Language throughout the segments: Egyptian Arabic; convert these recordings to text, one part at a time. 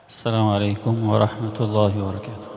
السلام عليكم ورحمة الله وبركاته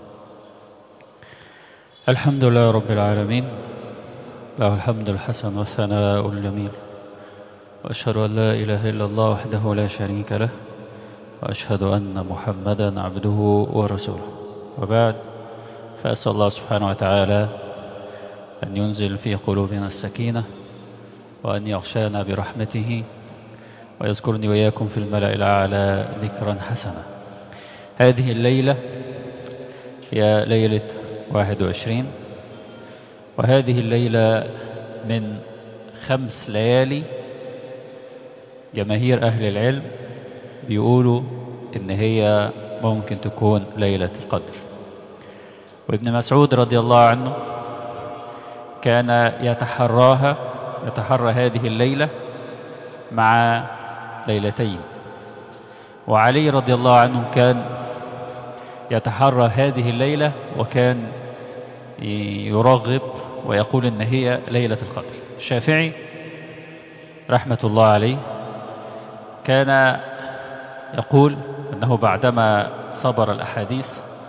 الحمد لله رب العالمين له الحمد الحسن والثناء الجميل وأشهد أن لا إله إلا الله وحده لا شريك له وأشهد أن محمدا عبده ورسوله وبعد فأسأل الله سبحانه وتعالى أن ينزل في قلوبنا السكينة وأن يغشانا برحمته ويذكرني وإياكم في الملأ الأعلى ذكرا حسنا هذه الليلة هي ليلة 21 وهذه الليلة من خمس ليالي جماهير أهل العلم بيقولوا إن هي ممكن تكون ليلة القدر وابن مسعود رضي الله عنه كان يتحراها يتحرى هذه الليلة مع ليلتين وعلي رضي الله عنه كان يتحرى هذه الليلة وكان يرغب ويقول إن هي ليلة القدر الشافعي رحمة الله عليه كان يقول أنه بعدما صبر الأحاديث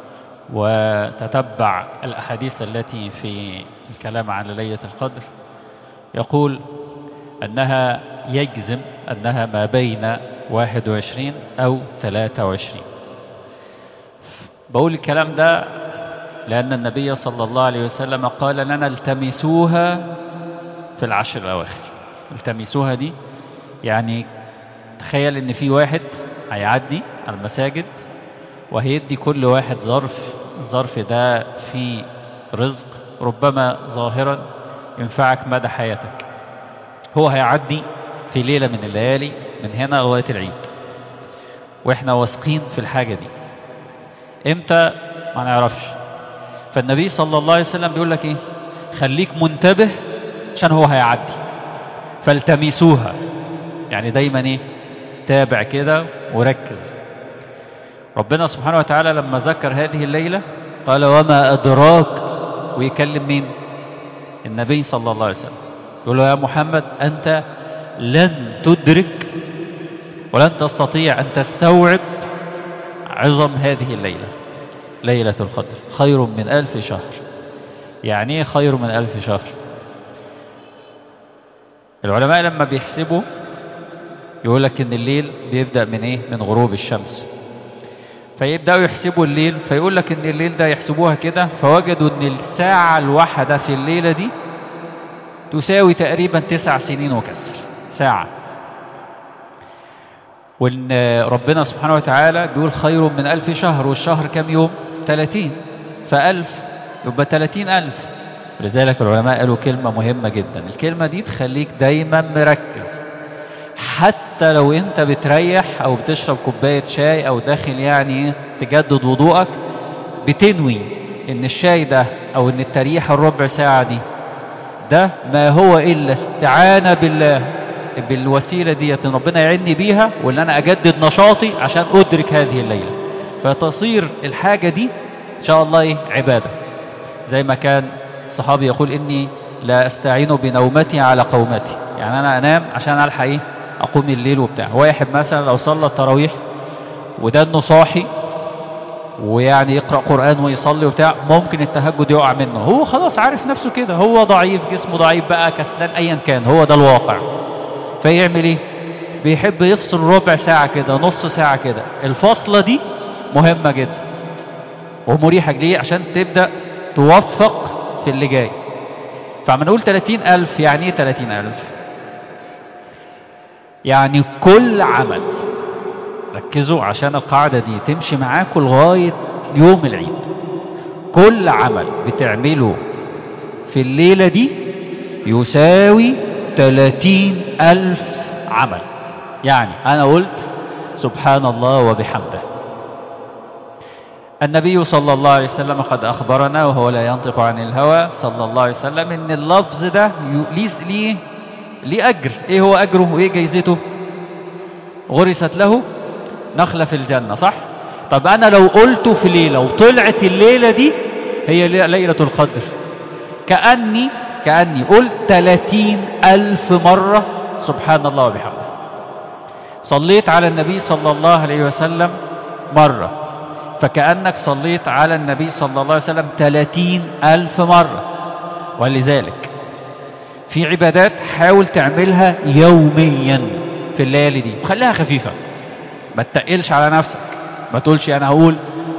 وتتبع الأحاديث التي في الكلام عن ليلة القدر يقول أنها يجزم أنها ما بين 21 أو 23 بقول الكلام ده لأن النبي صلى الله عليه وسلم قال لنا التمسوها في العشر الأواخر التمسوها دي يعني تخيل ان في واحد هيعدي على المساجد وهيدي كل واحد ظرف الظرف ده فيه رزق ربما ظاهرا ينفعك مدى حياتك هو هيعدي في ليلة من الليالي من هنا لغاية العيد واحنا واثقين في الحاجة دي امتى ما نعرفش فالنبي صلى الله عليه وسلم بيقول لك ايه خليك منتبه عشان هو هيعدي فالتمسوها يعني دايما ايه تابع كده وركز ربنا سبحانه وتعالى لما ذكر هذه الليلة قال وما أدراك ويكلم مين النبي صلى الله عليه وسلم يقول له يا محمد أنت لن تدرك ولن تستطيع أن تستوعب عظم هذه الليلة ليلة القدر خير من ألف شهر يعني ايه خير من ألف شهر العلماء لما بيحسبوا يقول لك ان الليل بيبدأ من ايه من غروب الشمس فيبدأوا يحسبوا الليل فيقول لك ان الليل ده يحسبوها كده فوجدوا ان الساعة الواحدة في الليلة دي تساوي تقريبا تسع سنين وكسر ساعة وان ربنا سبحانه وتعالى بيقول خير من ألف شهر والشهر كم يوم ثلاثين فألف يبقى ثلاثين ألف ولذلك العلماء قالوا كلمة مهمة جدا الكلمة دي تخليك دايما مركز حتى لو انت بتريح او بتشرب كوباية شاي او داخل يعني تجدد وضوءك بتنوي ان الشاي ده او ان التريح الربع ساعة دي ده ما هو الا استعانة بالله بالوسيلة دي ان ربنا يعيني بيها وان انا اجدد نشاطي عشان ادرك هذه الليلة فتصير الحاجة دي ان شاء الله ايه عبادة زي ما كان الصحابي يقول اني لا استعين بنومتي على قومتي يعني انا انام عشان الحق ايه اقوم الليل وبتاع واحد مثلا لو صلى التراويح وده انه صاحي ويعني يقرأ قرآن ويصلي وبتاع ممكن التهجد يقع منه هو خلاص عارف نفسه كده هو ضعيف جسمه ضعيف بقى كسلان ايا كان هو ده الواقع فيعمل ايه بيحب يفصل ربع ساعة كده نص ساعة كده الفاصلة دي مهمة جدا ومريحة ليه عشان تبدأ توفق في اللي جاي فعما نقول 30 ألف يعني ايه 30 ألف يعني كل عمل ركزوا عشان القاعدة دي تمشي معاكم لغاية يوم العيد كل عمل بتعمله في الليلة دي يساوي 30 ألف عمل يعني أنا قلت سبحان الله وبحمده النبي صلى الله عليه وسلم قد أخبرنا وهو لا ينطق عن الهوى صلى الله عليه وسلم إن اللفظ ده ليه ليه أجر إيه هو أجره وإيه جايزته غرست له نخلة في الجنة صح طب أنا لو قلت في ليلة وطلعت الليلة دي هي ليلة القدر كأني كأني قلت 30 ألف مرة سبحان الله وبحمده صليت على النبي صلى الله عليه وسلم مرة فكأنك صليت على النبي صلى الله عليه وسلم ثلاثين ألف مرة ولذلك في عبادات حاول تعملها يوميا في الليالي دي خليها خفيفة ما تتقلش على نفسك ما تقولش أنا هقول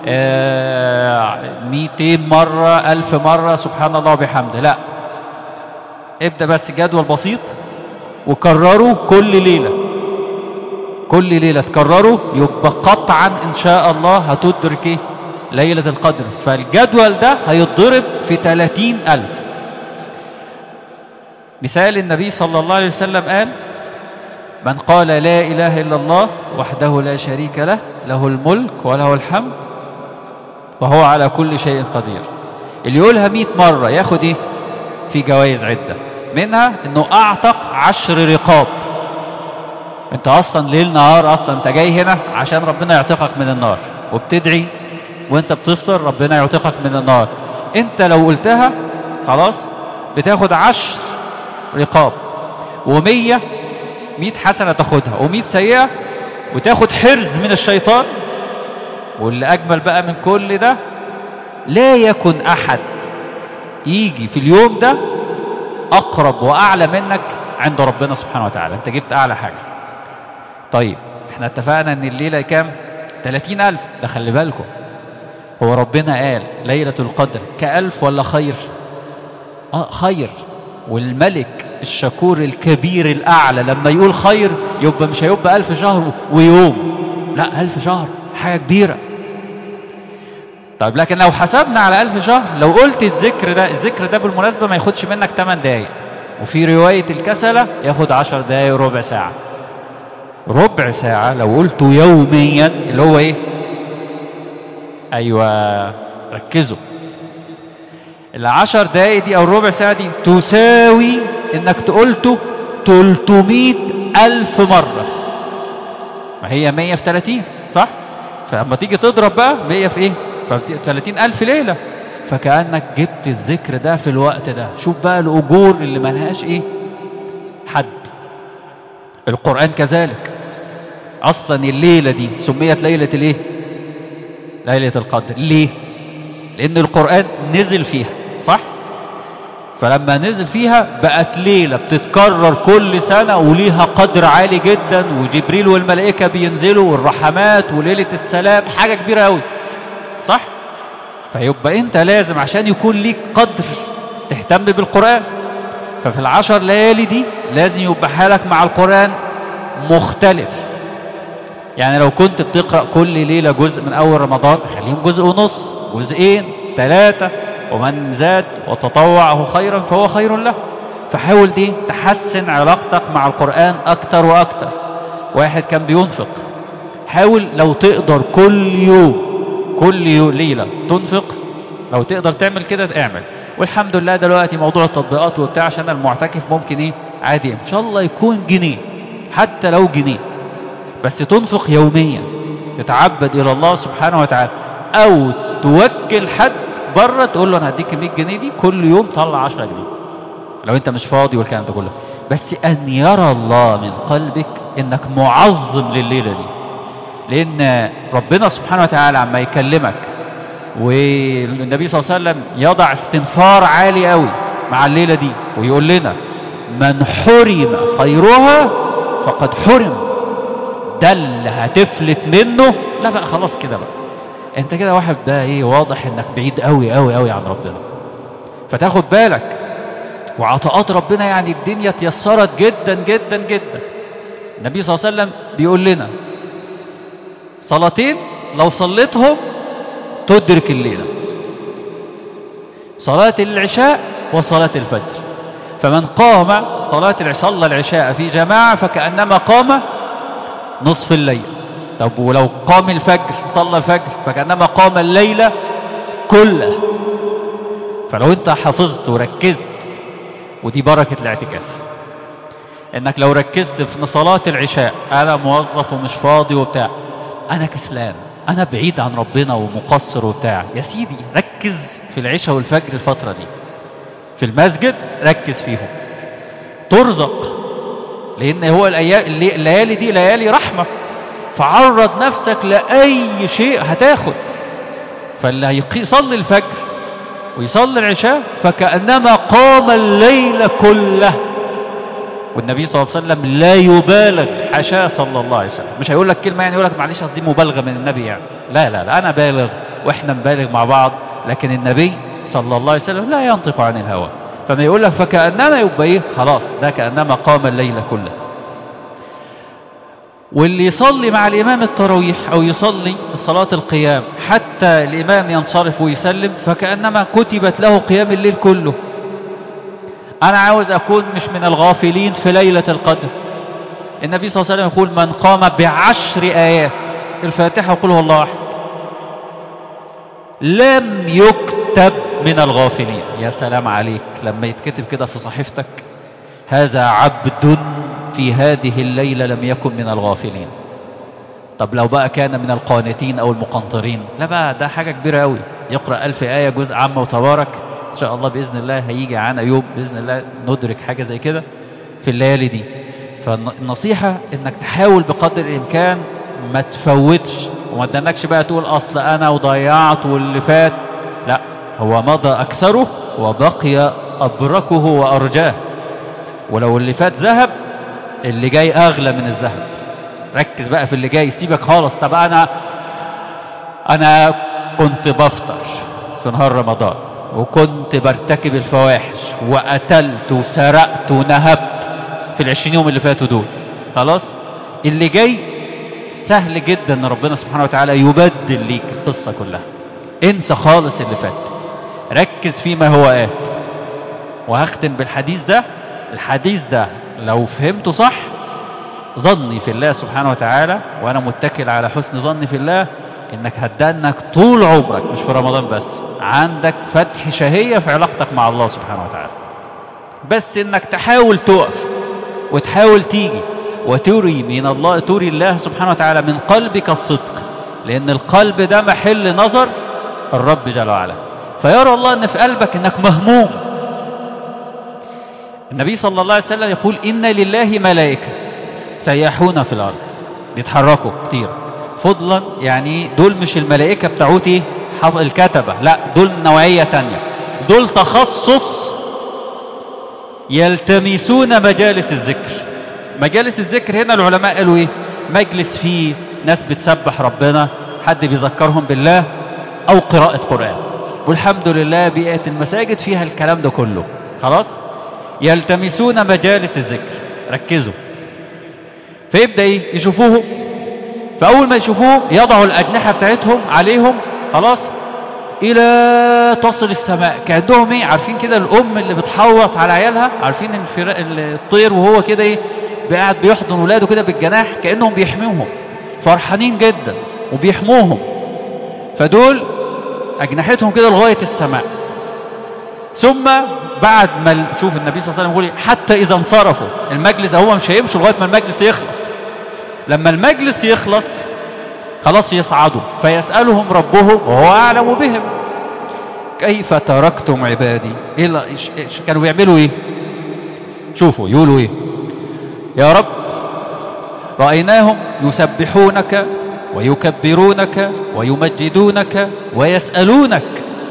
آه 200 مرة ألف مرة سبحان الله وبحمده لا ابدأ بس جدول بسيط وكرره كل ليلة كل ليلة تكرره يبقى قطعا إن شاء الله هتدرك إيه؟ ليلة القدر فالجدول ده هيتضرب في 30 ألف مثال النبي صلى الله عليه وسلم قال من قال لا إله إلا الله وحده لا شريك له له الملك وله الحمد وهو على كل شيء قدير اللي يقولها مئة مرة ياخد ايه في جوائز عدة منها انه اعتق عشر رقاب انت اصلا ليل نهار اصلا انت جاي هنا عشان ربنا يعتقك من النار وبتدعي وانت بتفطر ربنا يعتقك من النار انت لو قلتها خلاص بتاخد عشر رقاب ومية مئة حسنة تاخدها ومئة سيئة وتاخد حرز من الشيطان واللي أجمل بقى من كل ده لا يكن أحد يجي في اليوم ده أقرب وأعلى منك عند ربنا سبحانه وتعالى أنت جبت أعلى حاجة طيب احنا اتفقنا ان الليلة كام 30 ألف ده خلي بالكم هو ربنا قال ليلة القدر كألف ولا خير آه خير والملك الشكور الكبير الأعلى لما يقول خير يبقى مش هيبقى ألف شهر ويوم لا ألف شهر حاجة كبيرة طيب لكن لو حسبنا على ألف شهر لو قلت الذكر ده الذكر ده بالمناسبة ما ياخدش منك 8 دقايق وفي رواية الكسلة ياخد 10 دقايق وربع ساعة ربع ساعة لو قلته يوميا اللي هو ايه ايوه ركزوا العشر دقايق دي او الربع ساعة دي تساوي انك تقولته 300 الف مرة ما هي 100 في 30 صح فلما تيجي تضرب بقى 100 في ايه ف 30 الف ليلة فكأنك جبت الذكر ده في الوقت ده شوف بقى الاجور اللي ملهاش ايه حد القرآن كذلك اصلا الليلة دي سميت ليلة الايه ليلة القدر ليه لان القرآن نزل فيها صح فلما نزل فيها بقت ليلة بتتكرر كل سنة وليها قدر عالي جدا وجبريل والملائكة بينزلوا والرحمات وليلة السلام حاجة كبيرة قوي صح فيبقى انت لازم عشان يكون ليك قدر تهتم بالقرآن ففي العشر ليالي دي لازم يبقى حالك مع القرآن مختلف يعني لو كنت بتقرأ كل ليلة جزء من أول رمضان خليهم جزء ونص جزئين ثلاثة ومن زاد وتطوعه خيرا فهو خير له فحاول دي تحسن علاقتك مع القرآن أكتر وأكتر واحد كان بينفق حاول لو تقدر كل يوم كل يوم ليلة تنفق لو تقدر تعمل كده اعمل والحمد لله دلوقتي موضوع التطبيقات وبتاع عشان المعتكف ممكن ايه عادي ان شاء الله يكون جنيه حتى لو جنيه بس تنفق يوميا تتعبد الى الله سبحانه وتعالى او توكل حد بره تقول له انا هديك 100 جنيه دي كل يوم طلع 10 جنيه لو انت مش فاضي والكلام ده كله بس ان يرى الله من قلبك انك معظم لليله دي لان ربنا سبحانه وتعالى عما يكلمك والنبي صلى الله عليه وسلم يضع استنفار عالي قوي مع الليله دي ويقول لنا من حرم خيرها فقد حرم ده اللي هتفلت منه لا بقى خلاص كده بقى انت كده واحد ده ايه واضح انك بعيد قوي قوي قوي عن ربنا فتاخد بالك وعطاءات ربنا يعني الدنيا اتيسرت جدا جدا جدا النبي صلى الله عليه وسلم بيقول لنا صلاتين لو صليتهم تدرك الليلة صلاة العشاء وصلاة الفجر فمن قام صلاة العشاء صلى العشاء في جماعة فكأنما قام نصف الليل طب ولو قام الفجر صلى الفجر فكأنما قام الليلة كلها فلو انت حفظت وركزت ودي بركة الاعتكاف انك لو ركزت في صلاة العشاء انا موظف ومش فاضي وبتاع انا كسلان انا بعيد عن ربنا ومقصر وبتاع يا سيدي ركز في العشاء والفجر الفترة دي في المسجد ركز فيهم ترزق لان هو الليالي دي ليالي رحمة فعرض نفسك لأي شيء هتاخد فاللي يصلي الفجر ويصلي العشاء فكأنما قام الليل كله والنبي صلى الله عليه وسلم لا يبالغ حاشاه صلى الله عليه وسلم مش هيقول لك كلمه يعني يقول لك معلش دي مبالغه من النبي يعني لا لا لا انا بالغ واحنا نبالغ مع بعض لكن النبي صلى الله عليه وسلم لا ينطق عن الهوى فما يقول لك فكأنما يبقى ايه خلاص ده كأنما قام الليل كله واللي يصلي مع الإمام التراويح أو يصلي صلاة القيام حتى الإمام ينصرف ويسلم فكأنما كتبت له قيام الليل كله أنا عاوز أكون مش من الغافلين في ليلة القدر النبي صلى الله عليه وسلم يقول من قام بعشر آيات الفاتحة وقل هو الله أحد لم يكتب من الغافلين يا سلام عليك لما يتكتب كده في صحيفتك هذا عبد في هذه الليلة لم يكن من الغافلين طب لو بقى كان من القانتين أو المقنطرين لا بقى ده حاجة كبيرة أوي يقرأ ألف آية جزء عامة وتبارك إن شاء الله بإذن الله هيجي عنا يوم بإذن الله ندرك حاجة زي كده في الليالي دي فالنصيحة إنك تحاول بقدر الإمكان ما تفوتش وما تدنكش بقى تقول أصل أنا وضيعت واللي فات لا هو مضى أكثره وبقي أبركه وأرجاه ولو اللي فات ذهب اللي جاي أغلى من الذهب ركز بقى في اللي جاي سيبك خالص طب أنا أنا كنت بفطر في نهار رمضان وكنت برتكب الفواحش وقتلت وسرقت ونهبت في العشرين يوم اللي فاتوا دول خلاص اللي جاي سهل جدا ان ربنا سبحانه وتعالى يبدل ليك القصة كلها انسى خالص اللي فات ركز فيما هو آت وهختم بالحديث ده الحديث ده لو فهمته صح ظني في الله سبحانه وتعالى وانا متكل على حسن ظني في الله انك هتدنك طول عمرك مش في رمضان بس عندك فتح شهية في علاقتك مع الله سبحانه وتعالى بس انك تحاول تقف وتحاول تيجي وتري من الله تري الله سبحانه وتعالى من قلبك الصدق لان القلب ده محل نظر الرب جل وعلا فيرى الله ان في قلبك انك مهموم النبي صلى الله عليه وسلم يقول ان لله ملائكة سياحون في الارض بيتحركوا كتير فضلا يعني دول مش الملائكة بتاعوتي الكتبة لا دول نوعية تانية دول تخصص يلتمسون مجالس الذكر مجالس الذكر هنا العلماء قالوا ايه مجلس فيه ناس بتسبح ربنا حد بيذكرهم بالله او قراءة قرآن والحمد لله بيئة المساجد فيها الكلام ده كله خلاص يلتمسون مجالس الذكر ركزوا فيبدأ ايه يشوفوه فأول ما يشوفوه يضعوا الأجنحة بتاعتهم عليهم خلاص إلى تصل السماء كأنهم ايه عارفين كده الأم اللي بتحوط على عيالها عارفين الطير وهو كده ايه قاعد بيحضن ولاده كده بالجناح كأنهم بيحميهم فرحانين جدا وبيحموهم فدول أجنحتهم كده لغاية السماء ثم بعد ما شوف النبي صلى الله عليه وسلم يقول حتى إذا انصرفوا المجلس هو مش هيمشوا لغاية ما المجلس يخلص لما المجلس يخلص خلاص يصعدوا فيسألهم ربهم وهو أعلم بهم كيف تركتم عبادي إيه كانوا بيعملوا إيه شوفوا يقولوا إيه يا رب رأيناهم يسبحونك ويكبرونك ويمجدونك ويسألونك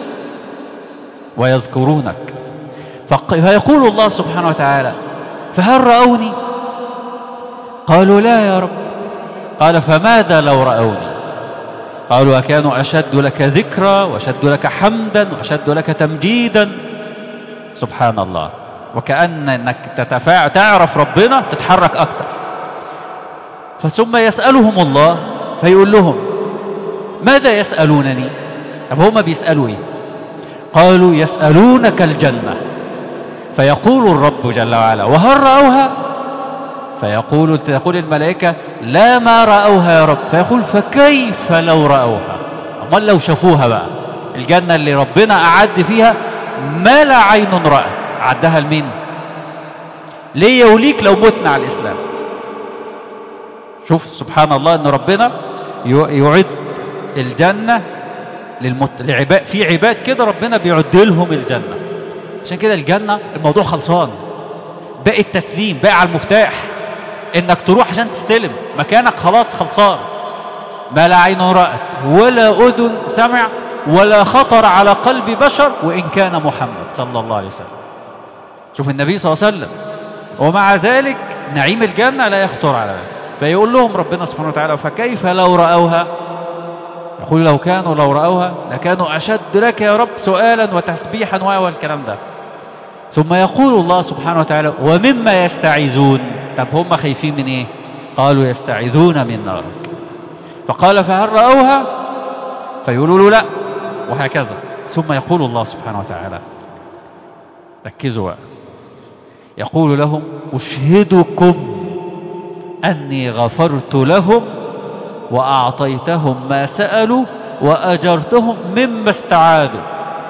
ويذكرونك فيقول الله سبحانه وتعالى فهل رأوني قالوا لا يا رب قال فماذا لو رأوني قالوا أكانوا أشد لك ذكرى وأشد لك حمدا وأشد لك تمجيدا سبحان الله وكأن أنك تتفاعل تعرف ربنا تتحرك أكتر فثم يسألهم الله فيقول لهم ماذا يسألونني طب هما بيسألوا ايه قالوا يسألونك الجنة فيقول الرب جل وعلا وهل رأوها فيقول تقول الملائكة لا ما رأوها يا رب فيقول فكيف لو رأوها أمال لو شافوها بقى الجنة اللي ربنا أعد فيها ما لا عين رأت عدها لمين ليه وليك لو متنا على الإسلام شوف سبحان الله أن ربنا يعد الجنة للمت... لعباد في عباد كده ربنا بيعد لهم الجنة عشان كده الجنة الموضوع خلصان باقي التسليم باقي على المفتاح انك تروح عشان تستلم مكانك خلاص خلصان ما لا عين رأت ولا أذن سمع ولا خطر على قلب بشر وإن كان محمد صلى الله عليه وسلم شوف النبي صلى الله عليه وسلم ومع ذلك نعيم الجنة لا يخطر على بالك فيقول لهم ربنا سبحانه وتعالى فكيف لو رأوها يقول لو كانوا لو رأوها لكانوا أشد لك يا رب سؤالا وتسبيحا والكلام ده ثم يقول الله سبحانه وتعالى ومما يستعيذون طب هم خايفين من ايه قالوا يستعيذون من نارك فقال فهل رأوها فيقولوا له لا وهكذا ثم يقول الله سبحانه وتعالى ركزوا بقى يقول لهم أشهدكم أني غفرت لهم وأعطيتهم ما سألوا وأجرتهم مما استعادوا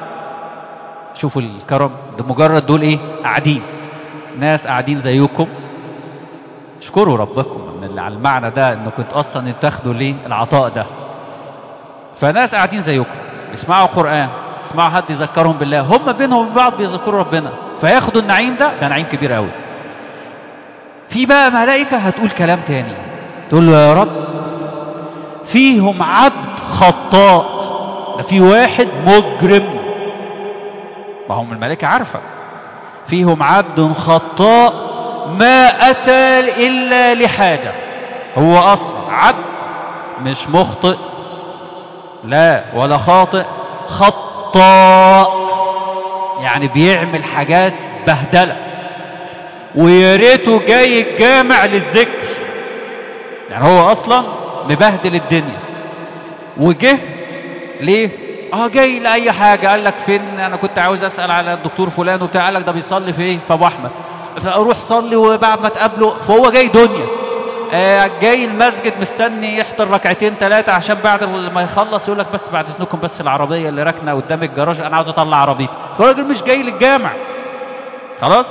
شوفوا الكرم ده مجرد دول ايه قاعدين ناس قاعدين زيكم اشكروا ربكم من على المعنى ده انكم كنت اصلا تاخدوا ليه العطاء ده فناس قاعدين زيكم يسمعوا قرآن يسمعوا حد يذكرهم بالله هم بينهم وبين بعض بيذكروا ربنا فياخدوا النعيم ده ده نعيم كبير قوي في بقى ملائكة هتقول كلام تاني تقول له يا رب فيهم عبد خطاء ده في واحد مجرم ما هم الملائكة عارفة فيهم عبد خطاء ما أتى إلا لحاجة هو أصلا عبد مش مخطئ لا ولا خاطئ خطاء يعني بيعمل حاجات بهدلة ويا ريته جاي الجامع للذكر يعني هو أصلا مبهدل الدنيا وجه ليه اه جاي لاي حاجه قال لك فين انا كنت عاوز اسال على الدكتور فلان وبتاع قال لك ده بيصلي في ايه في ابو احمد فاروح صلي وبعد ما تقابله فهو جاي دنيا آه جاي المسجد مستني يحضر ركعتين ثلاثه عشان بعد ما يخلص يقول لك بس بعد اذنكم بس العربيه اللي راكنه قدام الجراج انا عاوز اطلع عربيتي فالراجل مش جاي للجامع خلاص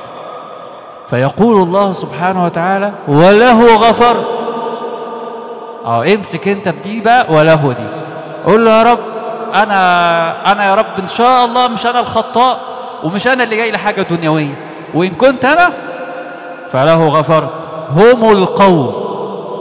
فيقول الله سبحانه وتعالى وله غفرت اه امسك انت بدي بقى وله دي قول له يا رب انا انا يا رب ان شاء الله مش انا الخطاء ومش انا اللي جاي لحاجه دنيويه وان كنت انا فله غفرت هم القوم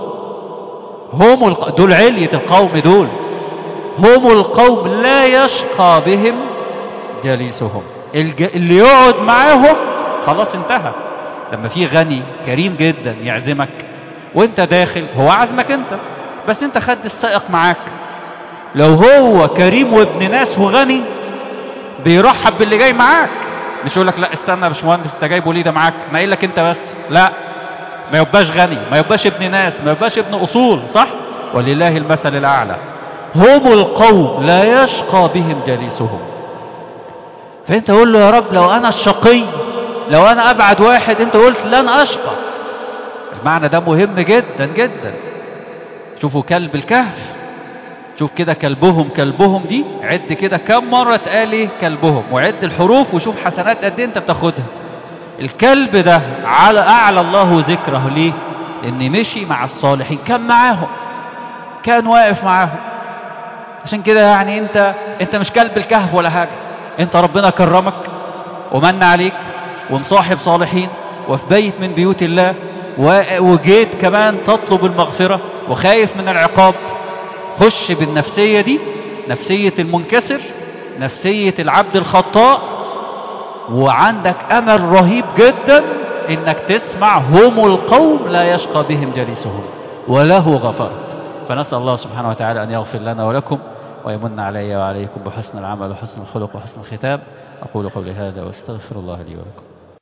هم الق... دول علية القوم دول هم القوم لا يشقى بهم جليسهم الج... اللي يقعد معاهم خلاص انتهى لما في غني كريم جدا يعزمك وانت داخل هو عزمك انت بس انت خد السائق معاك لو هو كريم وابن ناس وغني بيرحب باللي جاي معاك مش يقول لك لا استنى يا باشمهندس انت جايبه ليه ده معاك ما قايل لك انت بس لا ما يبقاش غني ما يبقاش ابن ناس ما يبقاش ابن اصول صح ولله المثل الاعلى هم القوم لا يشقى بهم جليسهم فانت قول له يا رب لو انا الشقي لو انا ابعد واحد انت قلت لن اشقى المعنى ده مهم جدا جدا شوفوا كلب الكهف شوف كده كلبهم كلبهم دي عد كده كم مرة اتقال ايه كلبهم وعد الحروف وشوف حسنات قد ايه انت بتاخدها الكلب ده على اعلى الله ذكره ليه لان مشي مع الصالحين كان معاهم كان واقف معاهم عشان كده يعني انت انت مش كلب الكهف ولا حاجة انت ربنا كرمك ومن عليك ومصاحب صالحين وفي بيت من بيوت الله وجيت كمان تطلب المغفرة وخايف من العقاب خش بالنفسية دي نفسية المنكسر نفسية العبد الخطاء وعندك أمل رهيب جدا إنك تسمع هم القوم لا يشقى بهم جليسهم وله غفرت فنسأل الله سبحانه وتعالى أن يغفر لنا ولكم ويمن علي وعليكم بحسن العمل وحسن الخلق وحسن الختام أقول قولي هذا واستغفر الله لي ولكم